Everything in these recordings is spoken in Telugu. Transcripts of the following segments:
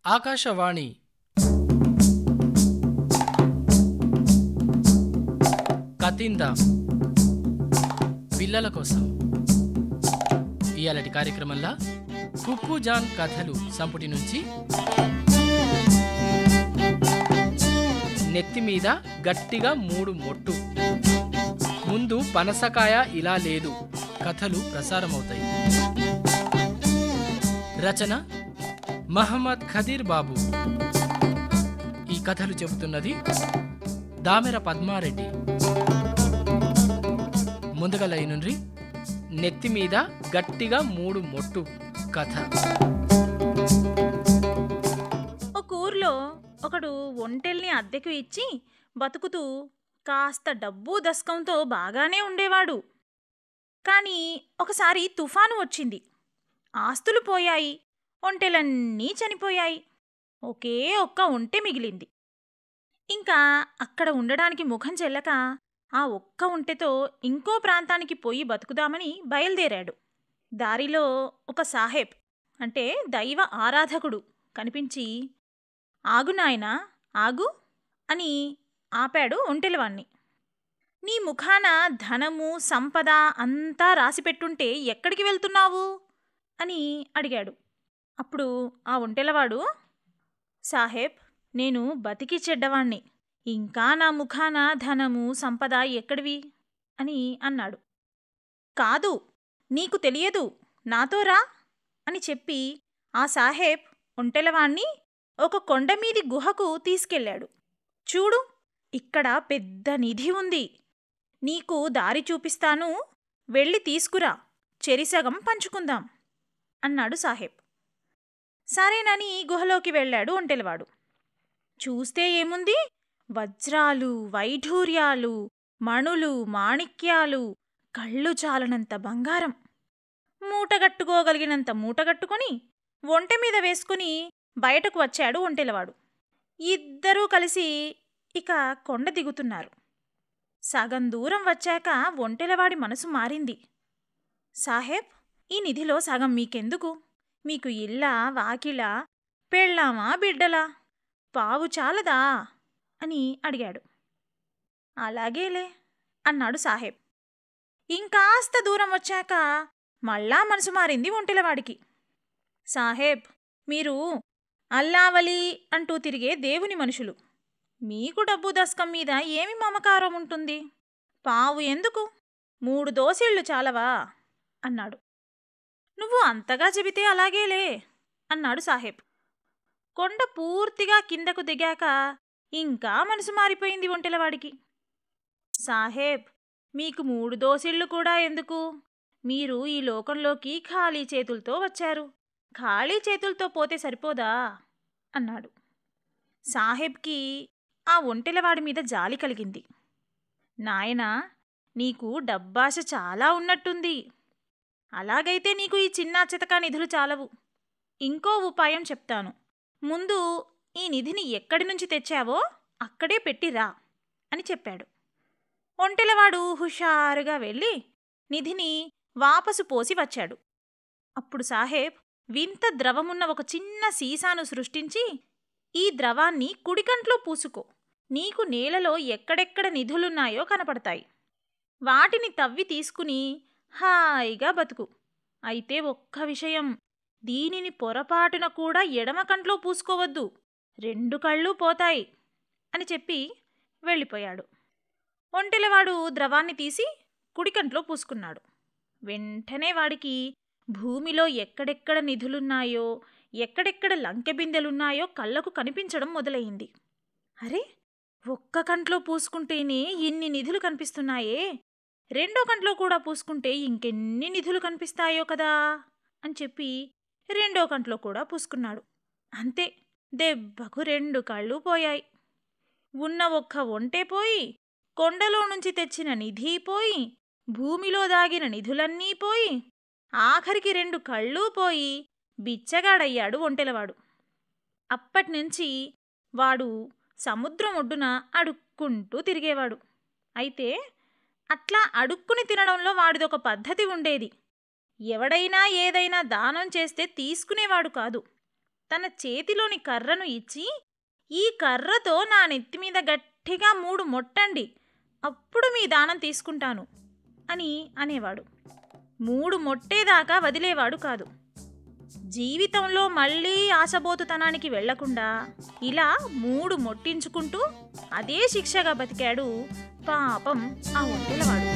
ఆకాశవాణి కతింద పిల్లల కోసం ఇయాలటి కార్యక్రమంలో కుక్కు జాన్ కథలు సంపుటి నుంచి నెత్తి మీద గట్టిగా మూడు మొట్టు ముందు పనసకాయ ఇలా లేదు కథలు ప్రసారమవుతాయి రచన మహమ్మద్ ఖదీర్ బాబు ఈ కథలు చెబుతున్నది దామెర పద్మారెడ్డి ముందుగా లైనుండ్రి నెత్తి మీద గట్టిగా మూడు మొట్టు కథ ఒక ఊర్లో ఒకడు ఒంటెల్ని అద్దెకు ఇచ్చి బతుకుతూ కాస్త డబ్బు దస్కంతో బాగానే ఉండేవాడు కానీ ఒకసారి తుఫాను వచ్చింది ఆస్తులు పోయాయి ఒంటెలన్నీ చనిపోయాయి ఒకే ఒక్క ఒంటె మిగిలింది ఇంకా అక్కడ ఉండడానికి ముఖం చెల్లక ఆ ఒక్క ఒంటెతో ఇంకో ప్రాంతానికి పోయి బతుకుదామని బయలుదేరాడు దారిలో ఒక సాహెబ్ అంటే దైవ ఆరాధకుడు కనిపించి ఆగు నాయనా ఆగు అని ఆపాడు ఒంటెలవాణ్ణి నీ ముఖాన ధనము సంపద అంతా రాసిపెట్టుంటే ఎక్కడికి వెళ్తున్నావు అని అడిగాడు అప్పుడు ఆ ఒంటెలవాడు సాహెబ్ నేను బతికి చెడ్డవాణ్ణి ఇంకా నా ముఖాన ధనము సంపద ఎక్కడివి అని అన్నాడు కాదు నీకు తెలియదు నాతో రా అని చెప్పి ఆ సాహెబ్ ఒంటెలవాణ్ణి ఒక కొండమీది గుహకు తీసుకెళ్ళాడు చూడు ఇక్కడ పెద్ద నిధి ఉంది నీకు దారి చూపిస్తాను వెళ్ళి తీసుకురా చెరిసగం పంచుకుందాం అన్నాడు సాహెబ్ సరేనని గుహలోకి వెళ్ళాడు ఒంటెలవాడు చూస్తే ఏముంది వజ్రాలు వైఢూర్యాలు మణులు మాణిక్యాలు కళ్ళు చాలనంత బంగారం మూటగట్టుకోగలిగినంత మూటగట్టుకొని ఒంటె మీద వేసుకుని బయటకు వచ్చాడు ఒంటెలవాడు ఇద్దరూ కలిసి ఇక కొండ దిగుతున్నారు సగం దూరం వచ్చాక ఒంటెలవాడి మనసు మారింది సాహెబ్ ఈ నిధిలో సగం మీకెందుకు మీకు ఇల్లా వాకిలా పెళ్ళామా బిడ్డలా పావు చాలదా అని అడిగాడు అలాగేలే అన్నాడు సాహెబ్ ఇంకాస్త దూరం వచ్చాక మళ్ళా మనసు మారింది ఒంటెలవాడికి సాహెబ్ మీరు అల్లావలి అంటూ తిరిగే దేవుని మనుషులు మీకు డబ్బు దస్కం మీద ఏమి మమకారం ఉంటుంది పావు ఎందుకు మూడు దోసిళ్ళు చాలవా అన్నాడు నువ్వు అంతగా చెబితే అలాగేలే అన్నాడు సాహెబ్ కొండ పూర్తిగా కిందకు దిగాక ఇంకా మనసు మారిపోయింది ఒంటెలవాడికి సాహెబ్ మీకు మూడు దోసిళ్ళు కూడా ఎందుకు మీరు ఈ లోకంలోకి ఖాళీ చేతులతో వచ్చారు ఖాళీ చేతులతో పోతే సరిపోదా అన్నాడు సాహెబ్కి ఆ ఒంటెలవాడి మీద జాలి కలిగింది నాయనా నీకు డబ్బాశ చాలా ఉన్నట్టుంది అలాగైతే నీకు ఈ చిన్న చితకా నిధులు చాలవు ఇంకో ఉపాయం చెప్తాను ముందు ఈ నిధిని ఎక్కడి నుంచి తెచ్చావో అక్కడే పెట్టిరా అని చెప్పాడు ఒంటెలవాడు హుషారుగా వెళ్ళి నిధిని వాపసు పోసి వచ్చాడు అప్పుడు సాహెబ్ వింత ద్రవమున్న ఒక చిన్న సీసాను సృష్టించి ఈ ద్రవాన్ని కుడికంట్లో పూసుకో నీకు నేలలో ఎక్కడెక్కడ నిధులున్నాయో కనపడతాయి వాటిని తవ్వి తీసుకుని హాయిగా బతుకు అయితే ఒక్క విషయం దీనిని పొరపాటున కూడా ఎడమ కంట్లో పూసుకోవద్దు రెండు కళ్ళు పోతాయి అని చెప్పి వెళ్ళిపోయాడు ఒంటెలవాడు ద్రవాన్ని తీసి కుడికంట్లో పూసుకున్నాడు వెంటనే వాడికి భూమిలో ఎక్కడెక్కడ నిధులున్నాయో ఎక్కడెక్కడ లంకె బిందెలున్నాయో కళ్ళకు కనిపించడం మొదలయింది అరే ఒక్క కంట్లో పూసుకుంటేనే ఇన్ని నిధులు కనిపిస్తున్నాయే రెండో కంట్లో కూడా పూసుకుంటే ఇంకెన్ని నిధులు కనిపిస్తాయో కదా అని చెప్పి రెండో కంట్లో కూడా పూసుకున్నాడు అంతే దెబ్బకు రెండు కళ్ళు పోయాయి ఉన్న ఒక్క ఒంటే పోయి కొండలో నుంచి తెచ్చిన నిధి పోయి భూమిలో దాగిన నిధులన్నీ పోయి ఆఖరికి రెండు కళ్ళు పోయి బిచ్చగాడయ్యాడు ఒంటెలవాడు అప్పటినుంచి వాడు సముద్రం ఒడ్డున అడుక్కుంటూ తిరిగేవాడు అయితే అట్లా అడుక్కుని తినడంలో వాడిదొక పద్ధతి ఉండేది ఎవడైనా ఏదైనా దానం చేస్తే తీసుకునేవాడు కాదు తన చేతిలోని కర్రను ఇచ్చి ఈ కర్రతో నా నెత్తి మీద గట్టిగా మూడు మొట్టండి అప్పుడు మీ దానం తీసుకుంటాను అని అనేవాడు మూడు మొట్టేదాకా వదిలేవాడు కాదు జీవితంలో మళ్ళీ ఆశబోతుతనానికి వెళ్లకుండా ఇలా మూడు మొట్టించుకుంటూ అదే శిక్షగా బతికాడు పాపం ఆ ఒంటెలవాడు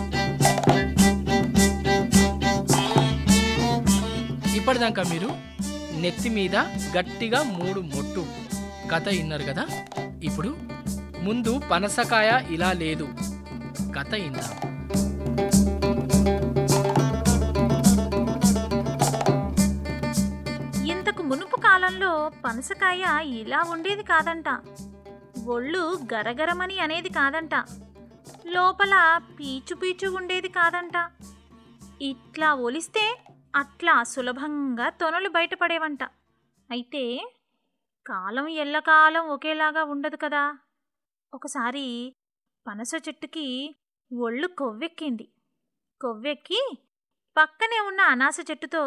ఇప్పటిదాకా మీరు నెత్తి మీద గట్టిగా మూడు మొట్టు కథ విన్నారు కదా ఇప్పుడు ముందు పనసకాయ ఇలా లేదు కథ ఇందా ఇంతకు మునుపు కాలంలో పనసకాయ ఇలా ఉండేది కాదంట ఒళ్ళు గరగరమని అనేది కాదంట లోపల పీచు పీచు ఉండేది కాదంట ఇట్లా ఒలిస్తే అట్లా సులభంగా తొనలు బయటపడేవంట అయితే కాలం ఎల్లకాలం ఒకేలాగా ఉండదు కదా ఒకసారి పనస చెట్టుకి ఒళ్ళు కొవ్వెక్కింది కొవ్వెక్కి పక్కనే ఉన్న అనాస చెట్టుతో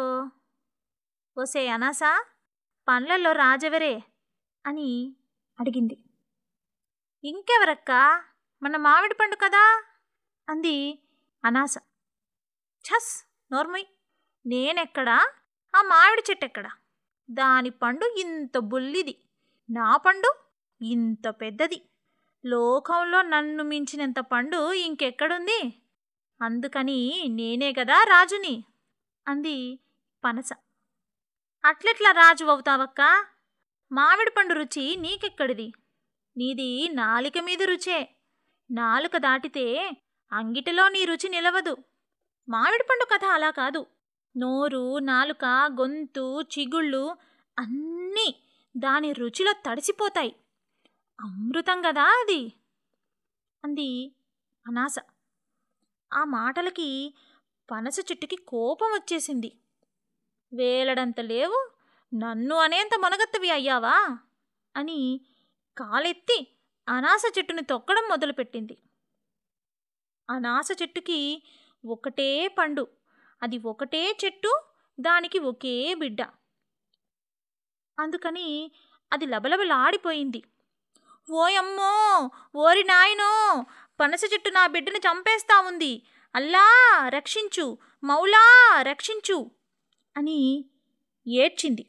ఓసే అనాస పండ్లలో రాజెవరే అని అడిగింది ఇంకెవరక్కా మన మామిడి పండు కదా అంది అనాస ఛస్ నోర్మయ్ నేనెక్కడా ఆ మామిడి చెట్టు ఎక్కడా దాని పండు ఇంత బుల్లిది నా పండు ఇంత పెద్దది లోకంలో నన్ను మించినంత పండు ఇంకెక్కడుంది అందుకని నేనే కదా రాజుని అంది పనస అట్లెట్లా రాజు అవుతావక్కా మామిడి పండు రుచి నీకెక్కడిది నీది నాలిక మీద రుచే నాలుక దాటితే అంగిటిలో నీ రుచి నిలవదు మామిడి పండు కథ అలా కాదు నోరు నాలుక గొంతు చిగుళ్ళు అన్నీ దాని రుచిలో తడిసిపోతాయి అమృతం కదా అది అంది అనాస ఆ మాటలకి పనస చెట్టుకి కోపం వచ్చేసింది వేలడంత లేవు నన్ను అనేంత మొనగత్తవి అయ్యావా అని కాలెత్తి అనాస చెట్టుని తొక్కడం మొదలుపెట్టింది అనాస చెట్టుకి ఒకటే పండు అది ఒకటే చెట్టు దానికి ఒకే బిడ్డ అందుకని అది లబలబలాడిపోయింది ఓయమ్మో ఓరి నాయనో పనస చెట్టు నా బిడ్డను చంపేస్తా ఉంది అల్లా రక్షించు మౌలా రక్షించు అని ఏడ్చింది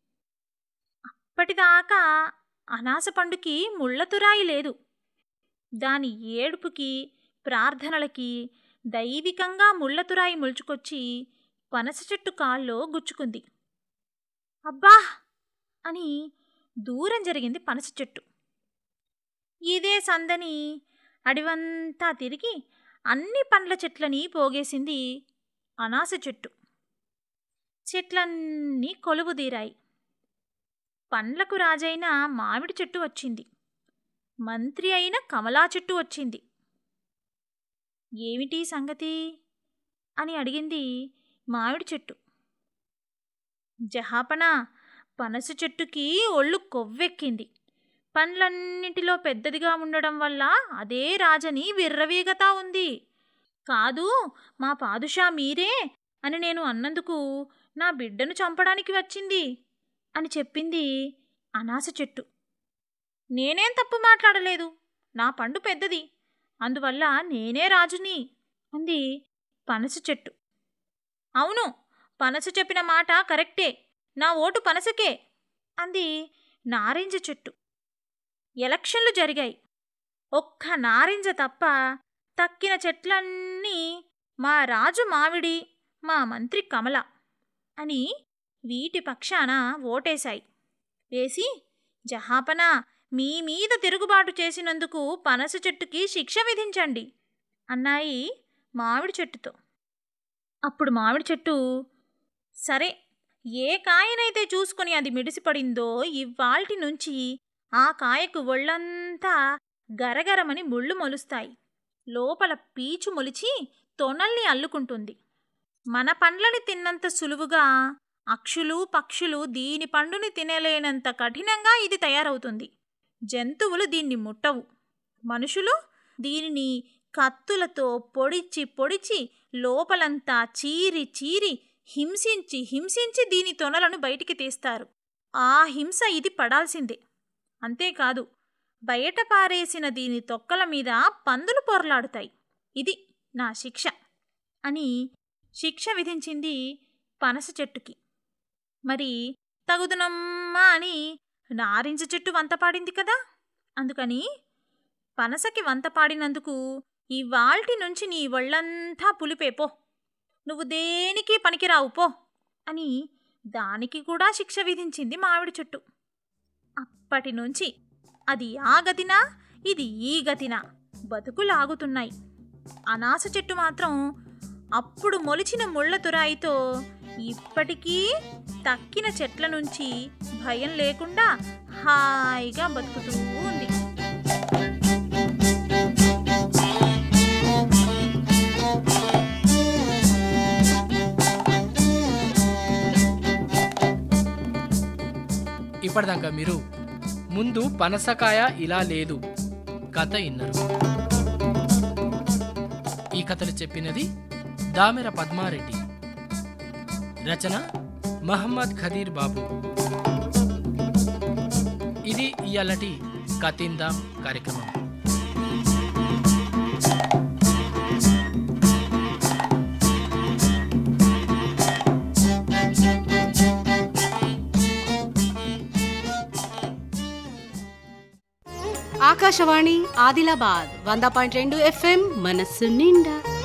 అప్పటిదాకా అనాస పండుకి ముళ్ళతురాయి లేదు దాని ఏడుపుకి ప్రార్థనలకి దైవికంగా ముళ్ళతురాయి ముడుచుకొచ్చి పనస చెట్టు కాల్లో గుచ్చుకుంది అబ్బా అని దూరం జరిగింది పనస చెట్టు ఇదే సందని అడివంతా తిరిగి అన్ని పండ్ల చెట్లని పోగేసింది అనాస చెట్టు చెట్లన్నీ కొలువుదీరాయి పండ్లకు రాజైన మామిడి చెట్టు వచ్చింది మంత్రి అయిన కమలా చెట్టు వచ్చింది ఏమిటి సంగతి అని అడిగింది మామిడి చెట్టు జహాపన పనస చెట్టుకి ఒళ్ళు కొవ్వెక్కింది పండ్లన్నిటిలో పెద్దదిగా ఉండడం వల్ల అదే రాజని విర్రవీగతా ఉంది కాదు మా పాదుషా మీరే అని నేను అన్నందుకు నా బిడ్డను చంపడానికి వచ్చింది అని చెప్పింది అనాస చెట్టు నేనేం తప్పు మాట్లాడలేదు నా పండు పెద్దది అందువల్ల నేనే రాజుని అంది పనస చెట్టు అవును పనస చెప్పిన మాట కరెక్టే నా ఓటు పనసకే అంది నారింజ చెట్టు ఎలక్షన్లు జరిగాయి ఒక్క నారింజ తప్ప తక్కిన చెట్లన్నీ మా రాజు మామిడి మా మంత్రి కమల అని వీటి పక్షాన ఓటేశాయి వేసి జహాపన మీ మీద తిరుగుబాటు చేసినందుకు పనస చెట్టుకి శిక్ష విధించండి అన్నాయి మామిడి చెట్టుతో అప్పుడు మామిడి చెట్టు సరే ఏ కాయనైతే చూసుకుని అది మిడిసిపడిందో ఇవాల్టి నుంచి ఆ కాయకు ఒళ్ళంతా గరగరమని ముళ్ళు మొలుస్తాయి లోపల పీచు మొలిచి తొనల్ని అల్లుకుంటుంది మన పండ్లని తిన్నంత సులువుగా అక్షులు పక్షులు దీని పండుని తినలేనంత కఠినంగా ఇది తయారవుతుంది జంతువులు దీన్ని ముట్టవు మనుషులు దీనిని కత్తులతో పొడిచి పొడిచి లోపలంతా చీరి చీరి హింసించి హింసించి దీని తొనలను బయటికి తీస్తారు ఆ హింస ఇది పడాల్సిందే అంతేకాదు బయట పారేసిన దీని తొక్కల మీద పందులు పొరలాడుతాయి ఇది నా శిక్ష అని శిక్ష విధించింది పనస చెట్టుకి మరి తగుదునమ్మా అని నారింజ చెట్టు వంత పాడింది కదా అందుకని పనసకి వంత పాడినందుకు ఈ వాల్టి నుంచి నీ ఒళ్ళంతా పులిపే పో నువ్వు దేనికి పనికిరావు పో అని దానికి కూడా శిక్ష విధించింది మామిడి చెట్టు అప్పటి నుంచి అది ఆ గతినా ఇది ఈ గతినా బతుకులాగుతున్నాయి అనాస చెట్టు మాత్రం అప్పుడు మొలిచిన ముళ్ళ తురాయితో ఇప్పటికీ తక్కిన చెట్ల నుంచి భయం లేకుండా హాయిగా బతుకుతూ ఉంది ఇప్పటిదాకా మీరు ముందు పనసకాయ ఇలా లేదు కథ ఇన్నరు ఈ కథలు చెప్పినది దామెర పద్మారెడ్డి రచన మహమ్మద్ ఖదీర్ బాబు ఇది ఇయాలటి కతిందాం కార్యక్రమం ఆకాశవాణి ఆదిలాబాద్ వంద పాయింట్ రెండు ఎఫ్ఎం మనస్సు నిండా